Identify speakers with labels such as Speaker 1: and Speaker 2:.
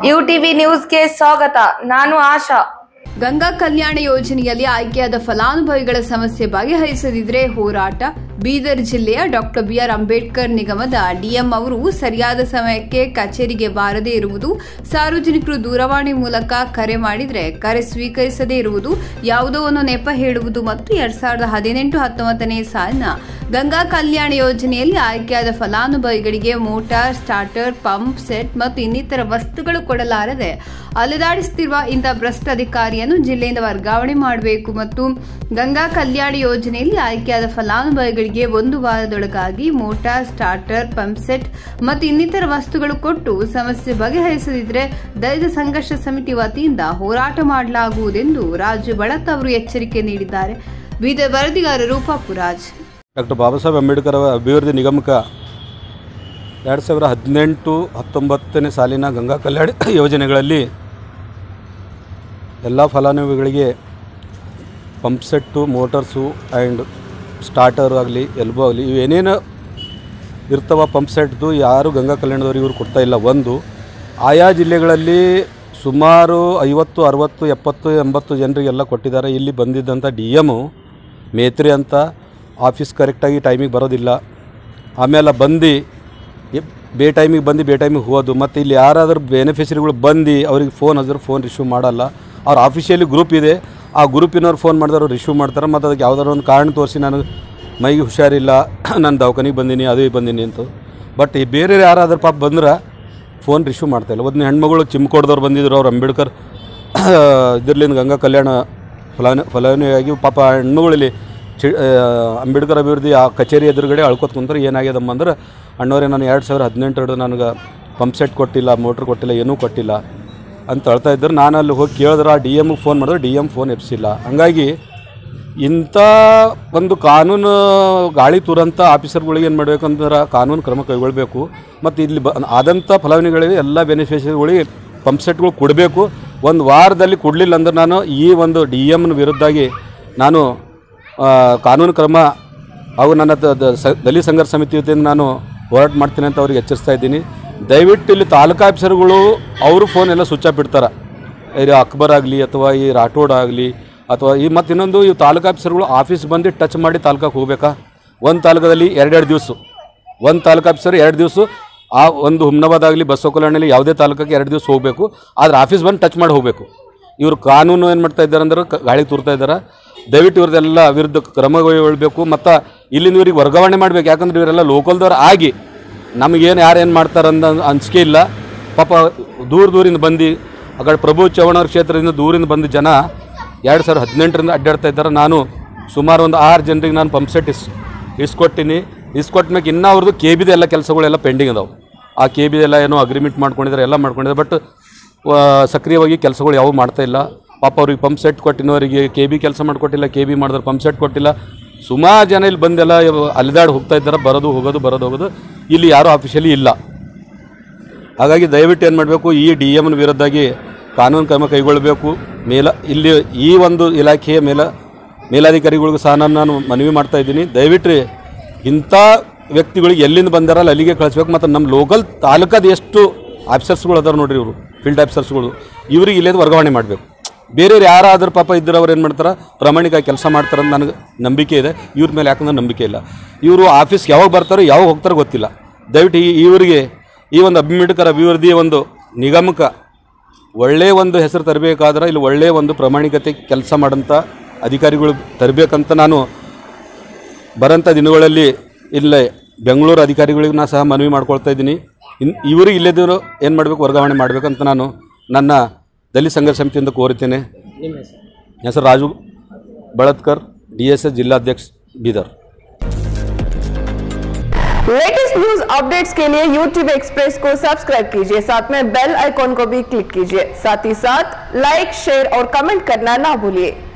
Speaker 1: you TV ನ್ಯೂಸ್ಗೆ ಸ್ವಾಗತ ನಾನು ಆಶಾ
Speaker 2: ಗಂಗಾ ಕಲ್ಯಾಣ ಯೋಜನೆಯಲ್ಲಿ ಆಯ್ಕೆಯಾದ ಫಲಾನುಭವಿಗಳ ಸಮಸ್ಯೆ ಬಗೆಹರಿಸದಿದ್ರೆ ಹೋರಾಟ ಬೀದರ್ ಜಿಲ್ಲೆಯ ಡಾಕ್ಟರ್ ಬಿಆರ್ ಅಂಬೇಡ್ಕರ್ ನಿಗಮದ ಡಿಎಂ ಅವರು ಸರಿಯಾದ ಸಮಯಕ್ಕೆ ಕಚೇರಿಗೆ ಬಾರದೇ ಇರುವುದು ಸಾರ್ವಜನಿಕರು ದೂರವಾಣಿ ಮೂಲಕ ಕರೆ ಮಾಡಿದ್ರೆ ಕರೆ ಸ್ವೀಕರಿಸದೇ ಇರುವುದು ಯಾವುದೋ ಒಂದು ನೆಪ ಹೇಳುವುದು ಮತ್ತು ಎರಡ್ ಸಾವಿರದ ಹದಿನೆಂಟು ಹತ್ತೊಂಬತ್ತನೇ ಸಾಲಿನ ಗಂಗಾ ಕಲ್ಯಾಣ ಯೋಜನೆಯಲ್ಲಿ ಆಯ್ಕೆಯಾದ ಫಲಾನುಭವಿಗಳಿಗೆ ಮೋಟಾರ್ ಸ್ಟಾರ್ಟರ್ ಪಂಪ್ ಸೆಟ್ ಮತ್ತು ಇನ್ನಿತರ ವಸ್ತುಗಳು ಕೊಡಲಾರದೆ ಅಲೆದಾಡಿಸುತ್ತಿರುವ ಇಂಥ ಭ್ರಷ್ಟ ಅಧಿಕಾರಿಯನ್ನು ಜಿಲ್ಲೆಯಿಂದ ವರ್ಗಾವಣೆ ಮಾಡಬೇಕು ಮತ್ತು ಗಂಗಾ ಕಲ್ಯಾಣ ಯೋಜನೆಯಲ್ಲಿ ಆಯ್ಕೆಯಾದ ಫಲಾನುಭವಿಗಳಿಗೆ ಒಂದು ವಾರದೊಳಗಾಗಿ ಮೋಟಾರ್ ಸ್ಟಾರ್ಟರ್ ಪಂಪ್ ಸೆಟ್ ಮತ್ತು ಇನ್ನಿತರ ವಸ್ತುಗಳು ಕೊಟ್ಟು ಸಮಸ್ಯೆ ಬಗೆಹರಿಸದಿದ್ದರೆ ದಲಿತ ಸಂಘರ್ಷ ಸಮಿತಿ ವತಿಯಿಂದ ಹೋರಾಟ ಮಾಡಲಾಗುವುದೆಂದು ರಾಜು ಬಳತ್ ಅವರು ಎಚ್ಚರಿಕೆ ನೀಡಿದ್ದಾರೆ ಬೀದರ್ ವರದಿಗಾರರು ಪಪ್ಪುರಾಜ್
Speaker 3: ಡಾಕ್ಟರ್ ಬಾಬಾ ಸಾಹೇಬ್ ಅಂಬೇಡ್ಕರ್ ಅವರ ಅಭಿವೃದ್ಧಿ ನಿಗಮಕ ಎರಡು ಸಾವಿರ ಹದಿನೆಂಟು ಹತ್ತೊಂಬತ್ತನೇ ಸಾಲಿನ ಗಂಗಾ ಕಲ್ಯಾಣ ಯೋಜನೆಗಳಲ್ಲಿ ಎಲ್ಲ ಫಲಾನುಭವಿಗಳಿಗೆ pump set motors and starter ಆಗಲಿ ಎಲ್ಬೋ ಆಗಲಿ ಇವೇನೇನು ಇರ್ತವ ಪಂಪ್ ಸೆಟ್ದು ಯಾರು ಗಂಗಾ ಕಲ್ಯಾಣದವ್ರಿಗೆ ಇವರು ಕೊಡ್ತಾ ಇಲ್ಲ ಒಂದು ಆಯಾ ಜಿಲ್ಲೆಗಳಲ್ಲಿ ಸುಮಾರು ಐವತ್ತು ಅರವತ್ತು ಎಪ್ಪತ್ತು ಎಂಬತ್ತು ಜನರಿಗೆಲ್ಲ ಕೊಟ್ಟಿದ್ದಾರೆ ಇಲ್ಲಿ ಬಂದಿದ್ದಂಥ ಡಿ ಎಮು ಮೇತ್ರಿ ಅಂತ ಆಫೀಸ್ ಕರೆಕ್ಟಾಗಿ ಟೈಮಿಗೆ ಬರೋದಿಲ್ಲ ಆಮೇಲೆ ಬಂದು ಎ- ಬೇ ಟೈಮಿಗೆ ಬಂದು ಬೇ ಟೈಮಿಗೆ ಹೋಗೋದು ಮತ್ತು ಇಲ್ಲಿ ಯಾರಾದರೂ ಬೆನಿಫಿಷರಿಗಳು ಬಂದು ಅವ್ರಿಗೆ ಫೋನ್ ಹಚ್ಚಿದ್ರೆ ಫೋನ್ ರಿಸೀವ್ ಮಾಡಲ್ಲ ಅವ್ರ ಆಫೀಷಿಯಲಿ ಗ್ರೂಪ್ ಇದೆ ಆ ಗ್ರೂಪಿನವ್ರು ಫೋನ್ ಮಾಡಿದವ್ರು ರಿಸೀವ್ ಮಾಡ್ತಾರೆ ಮತ್ತು ಅದಕ್ಕೆ ಯಾವ್ದಾದ್ರು ಒಂದು ಕಾರಣ ತೋರಿಸಿ ನನಗೆ ಮೈಗೆ ಹುಷಾರಿಲ್ಲ ನಾನು ದವಾಖಾನಿಗೆ ಬಂದೀನಿ ಅದು ಬಂದೀನಿ ಅಂತ ಬಟ್ ಈ ಬೇರೆ ಯಾರಾದ್ರೂ ಪಾಪ ಬಂದ್ರೆ ಫೋನ್ ರಿಸೀವ್ ಮಾಡ್ತಾಯಿಲ್ಲ ಒಂದು ಹೆಣ್ಮಗಳು ಚಿಮ್ಕೋಡ್ದವ್ರು ಬಂದಿದ್ರು ಅವ್ರು ಅಂಬೇಡ್ಕರ್ ಇದ್ರಲಿಂದ ಗಂಗಾ ಕಲ್ಯಾಣ ಫಲಾನು ಫಲಾನುಭವಿಯಾಗಿ ಪಾಪ ಹೆಣ್ಮಗಳಲ್ಲಿ ಚಿ ಆ, ಅಂಬೇಡ್ಕರ್ ಅಭಿವೃದ್ಧಿ ಆ ಕಚೇರಿ ಎದುರುಗಡೆ ಅಳ್ಕೊತ ಕುಂತಾರೆ ಏನಾಗ್ಯದಮ್ಮ ಅಂದ್ರೆ ಅಣ್ಣವರೇ ನಾನು ಎರಡು ಸಾವಿರ ಹದಿನೆಂಟರಡು ನನಗೆ ಪಂಪ್ ಸೆಟ್ ಕೊಟ್ಟಿಲ್ಲ ಮೋಟ್ರ್ ಕೊಟ್ಟಿಲ್ಲ ಏನೂ ಕೊಟ್ಟಿಲ್ಲ ಅಂತ ಹೇಳ್ತಾ ಇದ್ದರು ನಾನು ಅಲ್ಲಿ ಹೋಗಿ ಕೇಳಿದ್ರೆ ಆ ಡಿ ಎಮ್ಗೆ ಫೋನ್ ಮಾಡಿದ್ರೆ ಡಿ ಎಮ್ ಫೋನ್ ಎಪ್ಸಿಲ್ಲ ಹಂಗಾಗಿ ಇಂಥ ಒಂದು ಕಾನೂನು ಗಾಳಿ ತೂರಂಥ ಆಫೀಸರ್ಗಳಿಗೆ ಏನು ಮಾಡಬೇಕಂದ್ರೆ ಕಾನೂನು ಕ್ರಮ ಕೈಗೊಳ್ಳಬೇಕು ಮತ್ತು ಇಲ್ಲಿ ಬ ಆದಂಥ ಫಲಾನುಭವಿಗಳಿಗೆ ಎಲ್ಲ ಬೆನಿಫಿಷರಿಗಳಿಗೆ ಪಂಪ್ ಸೆಟ್ಗಳು ಕೊಡಬೇಕು ಒಂದು ವಾರದಲ್ಲಿ ಕೊಡಲಿಲ್ಲ ಅಂದ್ರೆ ನಾನು ಈ ಒಂದು ಡಿ ಎಮ್ನ ವಿರುದ್ಧಾಗಿ ನಾನು ಆ, ಕಾನೂನು ಕ್ರಮ ಅವು ನನ್ನ ದ- ದ- ಸ- ದಲಿತ ಸಂಘರ್ಷ ಸಮಿತಿ ವತಿಯಿಂದ ನಾನು ಹೋರಾಟ ಮಾಡ್ತೀನಿ ಅಂತ ಅವ್ರಿಗೆ ಎಚ್ಚರಿಸ್ತಾ ಇದ್ದೀನಿ ದಯವಿಟ್ಟು ಇಲ್ಲಿ ತಾಲೂಕು ಆಫೀಸರ್ಗಳು ಅವರು ಫೋನ್ ಎಲ್ಲ ಸ್ವಿಚ್ ಆಫ್ ಇಡ್ತಾರೆ ಇದು ಅಕ್ಬರ್ ಆಗಲಿ ಅಥವಾ ಈ ರಾಠೋಡ್ ಆಗಲಿ ಅಥವಾ ಈ ಮತ್ತು ಇನ್ನೊಂದು ಈ ತಾಲೂಕು ಆಫೀಸರ್ಗಳು ಆಫೀಸ್ ಬಂದು ಟಚ್ ಮಾಡಿ ತಾಲೂಕಕ್ಕೆ ಹೋಗ್ಬೇಕಾ ಒಂದು ತಾಲೂಕದಲ್ಲಿ ಎರಡೆರಡು ದಿವಸ ಒಂದು ತಾಲೂಕು ಆಫೀಸರ್ ಎರಡು ದಿವಸ ಆ ಒಂದು ಹುಮ್ನಾಬಾದ್ ಆಗಲಿ ಬಸವಕಲ್ಯಾಣಲ್ಲಿ ಯಾವುದೇ ತಾಲೂಕಿಗೆ ಎರಡು ದಿವಸ ಹೋಗಬೇಕು ಆದ್ರೆ ಆಫೀಸ್ ಬಂದು ಟಚ್ ಮಾಡಿ ಹೋಗಬೇಕು ಇವರು ಕಾನೂನು ಏನು ಮಾಡ್ತಾ ಇದ್ದಾರೆ ಅಂದ್ರೆ ಕ- ಗಾಳಿ ತೂರ್ತಾ ಇದ್ದಾರೆ ದಯವಿಟ್ಟು ಇವ್ರದ್ದೆಲ್ಲ ವಿರುದ್ಧ ಕ್ರಮ ಕೈಗೊಳ್ಳಬೇಕು ಮತ್ತು ಇಲ್ಲಿಂದ ಇವ್ರಿಗೆ ವರ್ಗಾವಣೆ ಮಾಡಬೇಕು ಯಾಕಂದ್ರೆ ಇವರೆಲ್ಲ ಲೋಕಲ್ದವ್ರು ಆಗಿ ನಮಗೇನು ಯಾರು ಏನು ಮಾಡ್ತಾರೆ ಅಂದ ಅನಿಸಿಕೆ ಇಲ್ಲ ಪಾಪ ದೂರ ದೂರಿಂದ ಬಂದು ಆ ಕಡೆ ಪ್ರಭು ಚವ್ಹಾಣವ್ರ ಕ್ಷೇತ್ರದಿಂದ ದೂರಿಂದ ಬಂದ ಜನ ಎರಡು ಸಾವಿರದ ಹದಿನೆಂಟರಿಂದ ಅಡ್ಡಾಡ್ತಾ ಇದ್ದಾರೆ ನಾನು ಸುಮಾರು ಒಂದು ಆರು ಜನರಿಗೆ ನಾನು ಪಂಪ್ ಸೆಟ್ ಇಸ್ ಇಸ್ಕೊಟ್ಟಿನಿ ಇಸ್ಕೊಟ್ಟ ಮ್ಯಾಗ ಇನ್ನೂ ಅವ್ರದ್ದು ಕೆ ಬಿದ ಎಲ್ಲ ಕೆಲಸಗಳೆಲ್ಲ ಪೆಂಡಿಂಗ್ ಅದಾವೆ ಆ ಕೆ ಬಿದೆಲ್ಲ ಏನೋ ಅಗ್ರಿಮೆಂಟ್ ಮಾಡ್ಕೊಂಡಿದ್ದಾರೆ ಎಲ್ಲ ಮಾಡ್ಕೊಂಡಿದ್ದಾರೆ ಬಟ್ ಸಕ್ರಿಯವಾಗಿ ಕೆಲಸಗಳು ಯಾವ ಮಾಡ್ತಾ ಇಲ್ಲ ಪಾಪ ಅವ್ರಿಗೆ ಪಂಪ್ ಸೆಟ್ ಕೊಟ್ಟಿನವರಿಗೆ ಕೆ ಬಿ ಕೆಲಸ ಮಾಡಿಕೊಟ್ಟಿಲ್ಲ ಕೆ ಬಿ ಮಾಡಿದ್ರೆ ಪಂಪ್ ಸೆಟ್ ಕೊಟ್ಟಿಲ್ಲ ಸುಮಾರು ಜನ ಇಲ್ಲಿ ಬಂದೆಲ್ಲ ಅಲಿದಾಡಿ ಹೋಗ್ತಾ ಇದ್ದಾರೆ ಬರೋದು ಹೋಗೋದು ಬರೋದು ಹೋಗೋದು ಇಲ್ಲಿ ಯಾರೂ ಆಫೀಷಿಯಲಿ ಇಲ್ಲ ಹಾಗಾಗಿ ದಯವಿಟ್ಟು ಏನು ಮಾಡಬೇಕು ಈ ಡಿ ಎಮ್ನ ವಿರುದ್ಧಾಗಿ ಕಾನೂನು ಕ್ರಮ ಕೈಗೊಳ್ಳಬೇಕು ಮೇಲ ಇಲ್ಲಿ ಈ ಒಂದು ಇಲಾಖೆಯ ಮೇಲ ಮೇಲಾಧಿಕಾರಿಗಳಿಗೂ ಸಹ ನಾನು ನಾನು ಮನವಿ ಮಾಡ್ತಾ ಇದ್ದೀನಿ ದಯವಿಟ್ಟು ರೀ ಇಂಥ ವ್ಯಕ್ತಿಗಳಿಗೆ ಎಲ್ಲಿಂದ ಬಂದಾರಲ್ಲ ಅಲ್ಲಿಗೆ ಕಳಿಸ್ಬೇಕು ಮತ್ತು ನಮ್ಮ ಲೋಕಲ್ ತಾಲೂಕದ ಎಷ್ಟು ಆಫೀಸರ್ಸ್ಗಳು ಅದಾರ ನೋಡ್ರಿ ಇವರು ಫೀಲ್ಡ್ ಆಫೀಸರ್ಸ್ಗಳು ಇವ್ರಿಗೆ ಇಲ್ಲೇ ವರ್ಗಾವಣೆ ಮಾಡಬೇಕು ಬೇರೆಯವ್ರು ಯಾರಾದ್ರೂ ಪಾಪ ಇದ್ದರೆ ಅವ್ರು ಏನು ಮಾಡ್ತಾರೆ ಪ್ರಾಮಾಣಿಕ ಕೆಲಸ ಮಾಡ್ತಾರೆ ಅಂತ ನನಗೆ ನಂಬಿಕೆ ಇದೆ ಇವ್ರ ಮೇಲೆ ಯಾಕಂದ್ರೆ ನಂಬಿಕೆ ಇಲ್ಲ ಇವರು ಆಫೀಸ್ಗೆ ಯಾವಾಗ ಬರ್ತಾರೋ ಯಾವಾಗ ಹೋಗ್ತಾರೋ ಗೊತ್ತಿಲ್ಲ ದಯವಿಟ್ಟು ಈ ಇವರಿಗೆ ಈ ಒಂದು ಅಂಬೇಡ್ಕರ್ ಅಭಿವೃದ್ಧಿ ಒಂದು ನಿಗಮಕ್ಕೆ ಒಳ್ಳೆಯ ಒಂದು ಹೆಸರು ತರಬೇಕಾದ್ರೆ ಇಲ್ಲಿ ಒಳ್ಳೆಯ ಒಂದು ಪ್ರಾಮಾಣಿಕತೆ ಕೆಲಸ ಮಾಡೋಂಥ ಅಧಿಕಾರಿಗಳು ತರಬೇಕಂತ ನಾನು ಬರೋಂಥ ದಿನಗಳಲ್ಲಿ ಇಲ್ಲೇ ಬೆಂಗಳೂರು ಅಧಿಕಾರಿಗಳಿಗೂ ನಾನು ಸಹ ಮನವಿ ಮಾಡ್ಕೊಳ್ತಾ ಇದ್ದೀನಿ ಇನ್ ಇವರಿಗೆ ಇಲ್ಲದಿರೋ ಏನು ಮಾಡಬೇಕು ವರ್ಗಾವಣೆ ಮಾಡಬೇಕಂತ ನಾನು ನನ್ನ ದಲಿತ ಸಂಘರ್ಷ ಸಮಿತಿಯಿಂದ ಕೋರುತ್ತೇನೆ ಹೆಸರು Raju Balatkar D S S ಜಿಲ್ಲಾಧ್ಯಕ್ಷ ಬೀದರ್
Speaker 1: लेटेस्ट न्यूज अपडेट्स के लिए YouTube एक्सप्रेस को सब्सक्राइब कीजिए साथ में बेल आइकॉन को भी क्लिक कीजिए साथ ही साथ लाइक शेयर और कमेंट करना ना भूलिए